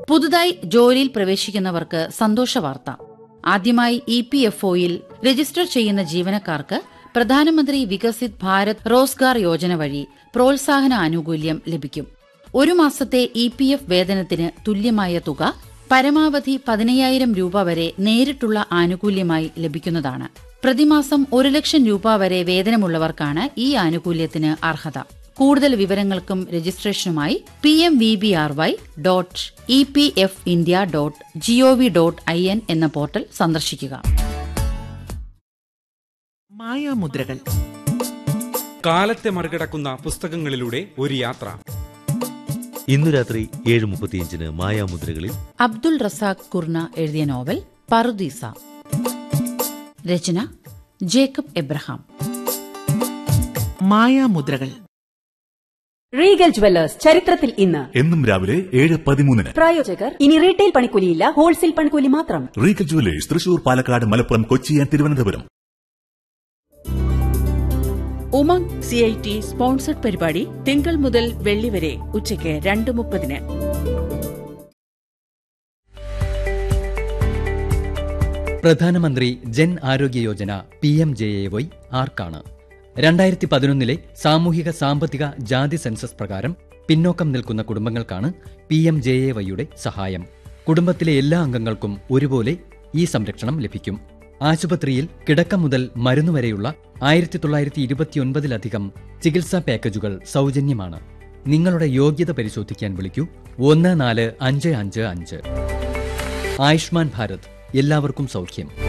പുതുതായി ജോലിയിൽ പ്രവേശിക്കുന്നവർക്ക് സന്തോഷ വാർത്ത ആദ്യമായി ഇ പി എഫ് ഒയിൽ രജിസ്റ്റർ ചെയ്യുന്ന ജീവനക്കാർക്ക് പ്രധാനമന്ത്രി വികസിത് ഭാരത് റോസ്ഗാർ യോജന വഴി പ്രോത്സാഹന ആനുകൂല്യം ലഭിക്കും ഒരു മാസത്തെ ഇ പി എഫ് വേതനത്തിന് തുല്യമായ തുക പരമാവധി പതിനയ്യായിരം രൂപ വരെ നേരിട്ടുള്ള ആനുകൂല്യമായി ലഭിക്കുന്നതാണ് പ്രതിമാസം ഒരു ലക്ഷം രൂപ വരെ വേതനമുള്ളവർക്കാണ് ഈ ആനുകൂല്യത്തിന് അർഹത കൂടുതൽ വിവരങ്ങൾക്കും രജിസ്ട്രേഷനുമായി P M V B R Y dot E P F India dot G O V dot I N എന്ന പോർട്ടൽ സന്ദർശിക്കുക മായാമുദ്രകൾ കാലത്തെ മറികടക്കുന്ന പുസ്തകങ്ങളിലൂടെ ഒരു യാത്ര ഇന്നു രാത്രി ഏഴ് മുപ്പത്തിയഞ്ചിന് മായാമുദ്രകളിൽ അബ്ദുൾ റസാഖ് കുർണ എഴുതിയ നോവൽ പറുദീസ രചന ജേക്കബ് എബ്രഹാം മായാമുദ്രകൾ റീഗൽ ജുവല്ലേഴ്സ് ചരിത്രത്തിൽ ഇന്ന് എന്നും രാവിലെ ഏഴ് പതിമൂന്നിന് പ്രായോജകർ ഇനി റീറ്റെയിൽ പണിക്കൂലിയില്ല ഹോൾസെയിൽ പണിക്കൂലി മാത്രം Regal Jewellers Thrissur Palakkad Malappuram Kochi and Thiruvananthapuram Umang C I T sponsored പരിപാടി തിങ്കൾ മുതൽ വെള്ളി വരെ ഉച്ചയ്ക്ക് രണ്ട് മുപ്പതിന് പ്രധാനമന്ത്രി Jan Arogya Yojana P M J A Y ആർക്കാണ് രണ്ടായിരത്തി പതിനൊന്നിലെ സാമൂഹിക സാമ്പത്തിക ജാതി സെൻസസ് പ്രകാരം പിന്നോക്കം നിൽക്കുന്ന കുടുംബങ്ങൾക്കാണ് പി എം ജെ എ വൈയുടെ സഹായം കുടുംബത്തിലെ എല്ലാ അംഗങ്ങൾക്കും ഒരുപോലെ ഈ സംരക്ഷണം ലഭിക്കും ആശുപത്രിയിൽ കിടക്ക മുതൽ മരുന്ന് വരെയുള്ള ആയിരത്തി തൊള്ളായിരത്തി ഇരുപത്തിയൊൻപതിലധികം ചികിത്സാ പാക്കേജുകൾ സൗജന്യമാണ് നിങ്ങളുടെ യോഗ്യത പരിശോധിക്കാൻ വിളിക്കൂ ഒന്ന് നാല് അഞ്ച് അഞ്ച് അഞ്ച് ആയുഷ്മാൻ ഭാരത് എല്ലാവർക്കും സൗഖ്യം